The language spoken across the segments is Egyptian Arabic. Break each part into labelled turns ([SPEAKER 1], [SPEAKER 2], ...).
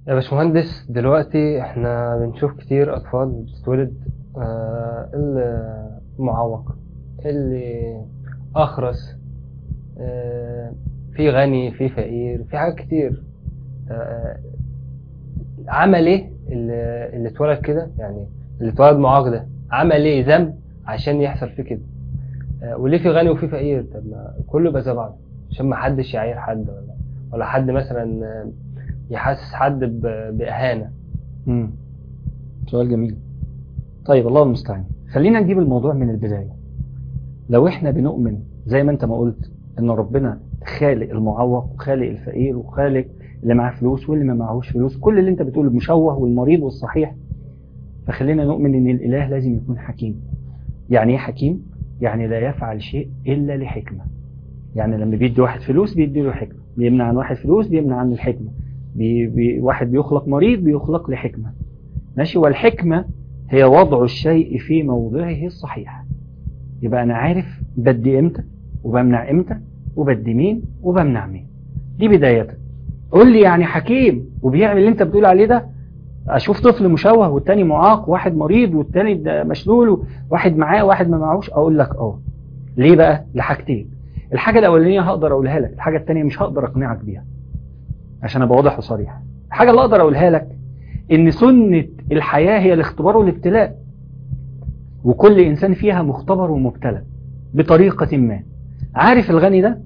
[SPEAKER 1] يا باشمهندس دلوقتي احنا بنشوف كتير اطفال بتتولد آه، اللي معوق اللي اخرس آه، في غني في فقير في حاجات كتير آه، عمل ايه اللي اللي اتولد كده يعني اللي اتولد معاق ده عمل ايه ذنب عشان يحصل فيه كده آه، وليه في غني وفي فقير طب ما كله يبقى زي بعض عشان ما حدش يعاير حد ولا ولا حد مثلا آه، يحسس حد ب- بإهانة
[SPEAKER 2] مم. سؤال جميل طيب الله المستعان خلينا نجيب الموضوع من البداية لو احنا بنؤمن زي ما انت ما قلت ان ربنا خالق المعوق وخالق الفقير وخالق اللي معاه فلوس واللي ما معهوش فلوس كل اللي انت بتقوله المشوه والمريض والصحيح فخلينا نؤمن ان الاله لازم يكون حكيم يعني ايه حكيم يعني لا يفعل شيء الا لحكمه يعني لما بيدي واحد فلوس بيدي له حكمه بيمنع عن واحد فلوس بيمنع عنه الحكمه بي بي واحد بيخلق مريض بيخلق لحكمه ماشي والحكمه هي وضع الشيء في موضعه الصحيح يبقى انا عارف بدي امتى وبمنع امتى وبدي مين وبمنع مين دي بداية قول لي يعني حكيم وبيعمل اللي انت بتقول عليه ده اشوف طفل مشوه والتاني معاق واحد مريض والتاني ده مشلول واحد معاه واحد ما معهوش اقول لك اه ليه بقى لحاجتين الحاجة الاولانية هقدر اقولها لك الحاجة التانية مش هقدر اقنعك بيها عشان ابقى واضح وصريح الحاجة اللي اقدر اقولها لك ان سنة الحياة هي الاختبار والابتلاء وكل انسان فيها مختبر ومبتلى بطريقة ما عارف الغني ده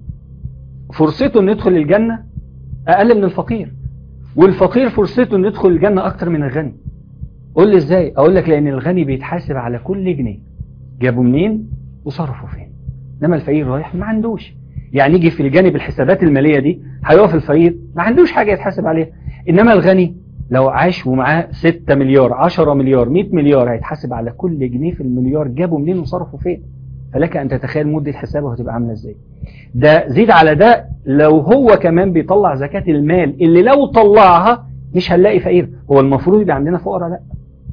[SPEAKER 2] فرصته انه يدخل الجنة اقل من الفقير والفقير فرصته انه يدخل الجنة اكتر من الغني قول لي ازاي اقول لك لان الغني بيتحاسب على كل جنيه جابه منين وصرفه فين انما الفقير رايح ما عندوش يعني يجي في الجانب الحسابات المالية دي هيقف الفقير ما عندوش حاجة يتحاسب عليها انما الغني لو عاش ومعاه 6 مليار 10 مليار 100 مليار هيتحاسب على كل جنيه في المليار جابه منين وصرفه فين فلك ان تتخيل مدة حسابه هتبقى عاملة ازاي ده زيد على ده لو هو كمان بيطلع زكاة المال اللي لو طلعها مش هنلاقي فقير هو المفروض يبقى عندنا فقراء لا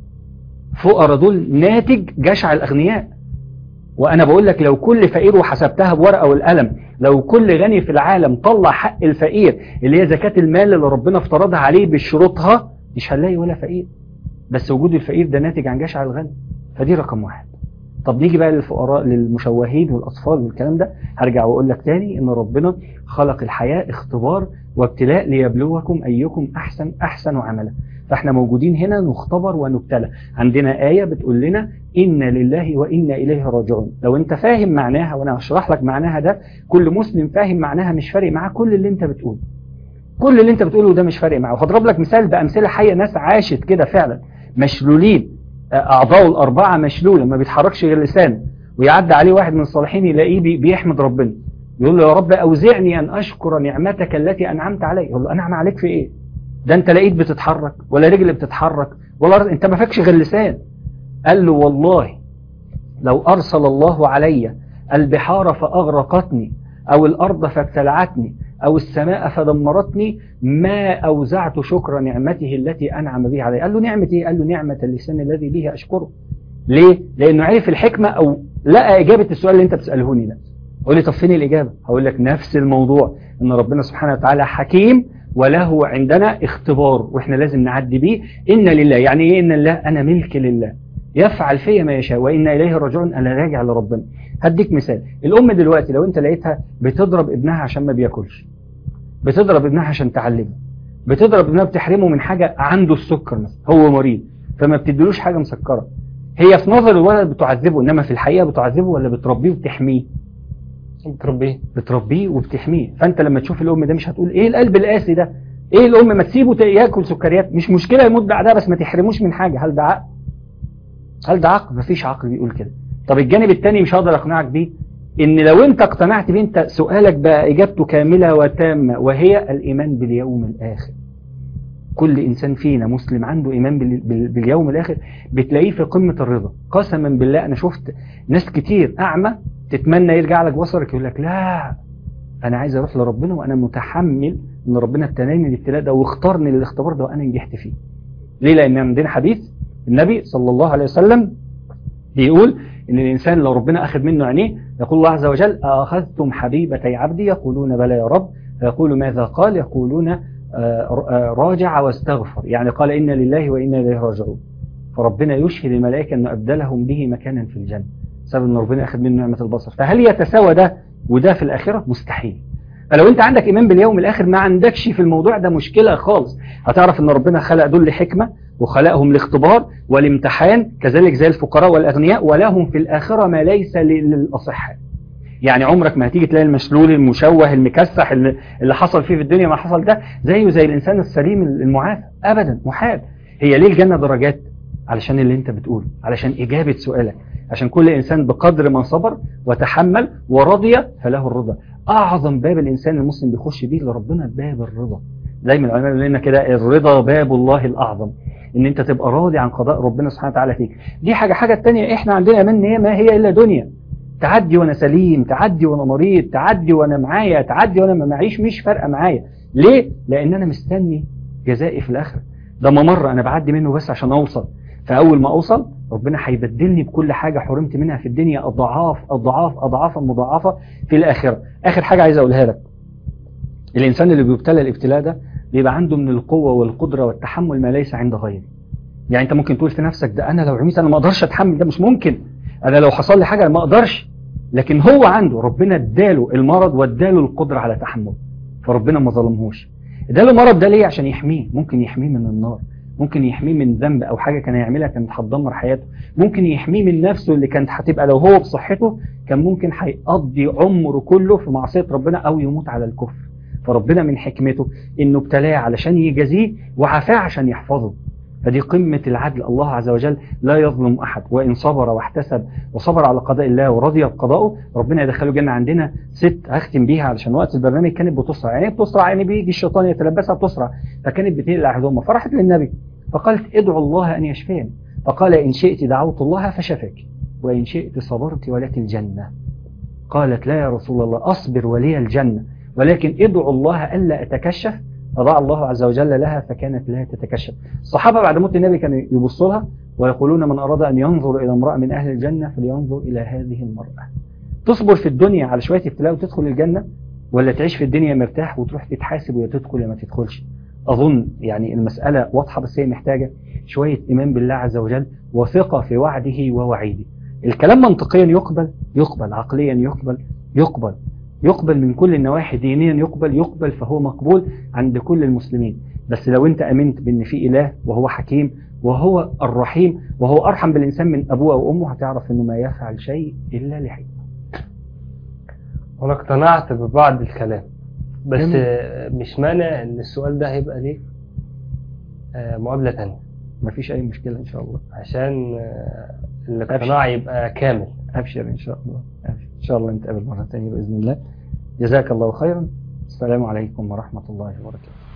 [SPEAKER 2] فقراء دول ناتج جشع الاغنياء وانا بقول لك لو كل فقير وحسبتها بورقه والقلم لو كل غني في العالم طلع حق الفقير اللي هي زكاة المال اللي ربنا افترضها عليه بشروطها مش هنلاقي ولا فقير بس وجود الفقير ده ناتج عن جشع الغني فدي رقم واحد طب نيجي بقى للفقراء للمشوهين والأطفال والكلام ده هرجع وأقول لك تاني إن ربنا خلق الحياة اختبار وابتلاء ليبلوكم أيكم أحسن أحسن عملا فاحنا موجودين هنا نختبر ونبتلى عندنا آية بتقول لنا إن لله وإنا إليه راجعون لو أنت فاهم معناها وأنا هشرح لك معناها ده كل مسلم فاهم معناها مش فارق معاه كل اللي أنت بتقوله كل اللي أنت بتقوله ده مش فارق معاه وهضرب لك مثال بأمثلة حية ناس عاشت كده فعلا مشلولين أعضاء الأربعة مشلولة ما بيتحركش غير لسانه ويعدي عليه واحد من الصالحين يلاقيه بي- بيحمد ربنا يقول له يا رب أوزعني أن أشكر نعمتك التي أنعمت علي يقول له أنعم عليك في إيه ده أنت لقيت بتتحرك ولا رجل بتتحرك ولا رز- أنت ما فاكش غير لسان قال له والله لو أرسل الله علي البحار فأغرقتني أو الأرض فابتلعتني أو السماء فدمرتني ما أوزعت شكر نعمته التي أنعم بها علي قال له نعمة إيه؟ قال له نعمة اللسان الذي به أشكره ليه؟ لأنه عرف الحكمة أو لقى إجابة السؤال اللي أنت بتسألهوني ده قول لي طب فين الإجابة؟ هقول لك نفس الموضوع إن ربنا سبحانه وتعالى حكيم وله عندنا اختبار وإحنا لازم نعدي بيه إن لله يعني إيه إن لله أنا ملك لله يفعل فيا ما يشاء وإن إليه راجعون أنا راجع لربنا هديك مثال الأم دلوقتي لو أنت لقيتها بتضرب ابنها عشان ما بياكلش بتضرب ابنها عشان تعلمه بتضرب ابنها بتحرمه من حاجة عنده السكر مثلا هو مريض فما بتديلوش حاجة مسكرة هي في نظر الولد بتعذبه إنما في الحقيقة بتعذبه ولا بتربيه وبتحميه
[SPEAKER 1] بتربيه
[SPEAKER 2] بتربيه وبتحميه فأنت لما تشوف الأم ده مش هتقول إيه القلب القاسي ده إيه الأم ما تسيبه ت- ياكل سكريات مش مشكلة يموت بعدها بس ما تحرموش من حاجة هل ده عقل هل ده عقل مفيش عقل بيقول كده طب الجانب التاني مش هقدر اقنعك بيه ان لو انت اقتنعت بيه انت سؤالك بقى اجابته كاملة وتامة وهي الايمان باليوم الاخر كل انسان فينا مسلم عنده ايمان بال- بال- باليوم الاخر بتلاقيه في قمة الرضا قسما بالله انا شفت ناس كتير اعمى تتمنى يرجع لك بصرك يقول لك لا انا عايز اروح لربنا وانا متحمل ان ربنا ابتلاني الابتلاء ده واختارني للاختبار ده وانا نجحت فيه ليه لان عندنا حديث النبي صلى الله عليه وسلم بيقول ان الانسان لو ربنا اخذ منه عينيه يقول الله عز وجل اخذتم حبيبتي عبدي يقولون بلى يا رب فيقول ماذا قال يقولون آه، آه، راجع واستغفر يعني قال إنا لله وإنا إليه راجعون فربنا يشهد الملائكة أنه أبدلهم به مكانا في الجنة بسبب أن ربنا أخذ منه نعمة البصر فهل يتساوى ده وده في الآخرة مستحيل فلو انت عندك ايمان باليوم الاخر ما عندكش في الموضوع ده مشكله خالص هتعرف ان ربنا خلق دول لحكمه وخلقهم لاختبار والامتحان كذلك زي الفقراء والاغنياء ولهم في الاخره ما ليس للاصحاء يعني عمرك ما هتيجي تلاقي المشلول المشوه المكسح اللي اللي حصل فيه في الدنيا ما حصل ده زيه زي الانسان السليم المعافى ابدا محال هي ليه الجنه درجات علشان اللي انت بتقوله علشان اجابه سؤالك عشان كل انسان بقدر ما صبر وتحمل ورضي فله الرضا اعظم باب الانسان المسلم بيخش بيه لربنا باب الرضا دايما العلماء يقولوا لنا كده الرضا باب الله الاعظم ان انت تبقى راضي عن قضاء ربنا سبحانه وتعالى فيك دي حاجه حاجه الثانيه احنا عندنا من هي ما هي الا دنيا تعدي وانا سليم تعدي وانا مريض تعدي وانا معايا تعدي وانا ما معيش مش فارقه معايا ليه لان انا مستني جزائي في الاخره ده ممر انا بعدي منه بس عشان اوصل فاول ما اوصل ربنا هيبدلني بكل حاجه حرمت منها في الدنيا اضعاف اضعاف اضعافا مضاعفه في الاخره اخر حاجه عايز اقولها لك الانسان اللي بيبتلى الابتلاء ده بيبقى عنده من القوه والقدره والتحمل ما ليس عند غيره يعني انت ممكن تقول في نفسك ده انا لو عميت انا ما اقدرش اتحمل ده مش ممكن انا لو حصل لي حاجه أنا ما اقدرش لكن هو عنده ربنا اداله المرض واداله القدره على تحمله فربنا ما ظلمهوش اداله المرض ده ليه عشان يحميه ممكن يحميه من النار ممكن يحميه من ذنب او حاجه كان هيعملها كانت هتدمر حياته ممكن يحميه من نفسه اللي كانت هتبقى لو هو بصحته كان ممكن هيقضي عمره كله في معصيه ربنا او يموت على الكفر فربنا من حكمته انه ابتلاه علشان يجازيه وعافاه عشان يحفظه فدي قمة العدل الله عز وجل لا يظلم أحد وإن صبر واحتسب وصبر على قضاء الله ورضي بقضائه ربنا يدخله جنة عندنا ست هختم بيها علشان وقت البرنامج كانت بتصرع يعني بتصرع يعني بيجي الشيطان يتلبسها بتصرع فكانت بتقلع عظامها فرحت للنبي فقالت ادعو الله أن يشفيني فقال إن شئت دعوت الله فشفاك وإن شئت صبرت ولك الجنة قالت لا يا رسول الله أصبر ولي الجنة ولكن ادعو الله ألا أتكشف فضع الله عز وجل لها فكانت لا تتكشف الصحابة بعد موت النبي كانوا يبصوا لها ويقولون من أراد أن ينظر إلى امرأة من أهل الجنة فلينظر إلى هذه المرأة تصبر في الدنيا على شوية ابتلاء وتدخل الجنة ولا تعيش في الدنيا مرتاح وتروح تتحاسب ويا تدخل يا ما تدخلش أظن يعني المسألة واضحة بس هي محتاجة شوية إيمان بالله عز وجل وثقة في وعده ووعيده الكلام منطقيا يقبل يقبل عقليا يقبل يقبل يقبل من كل النواحي دينيا يقبل يقبل فهو مقبول عند كل المسلمين بس لو انت امنت بان في اله وهو حكيم وهو الرحيم وهو ارحم بالانسان من ابوه او امه هتعرف انه ما يفعل شيء الا لحكمه
[SPEAKER 1] وانا اقتنعت ببعض الكلام بس
[SPEAKER 2] جميل.
[SPEAKER 1] آه، مش مانع ان السؤال ده هيبقى ليه آه، مقابلة تانية
[SPEAKER 2] مفيش اي مشكله ان شاء الله
[SPEAKER 1] عشان آه، الاقتناع يبقى كامل
[SPEAKER 2] ابشر ان شاء الله أبشر. ان شاء الله نتقابل مره ثانيه باذن الله جزاك الله خيرا السلام عليكم ورحمه الله وبركاته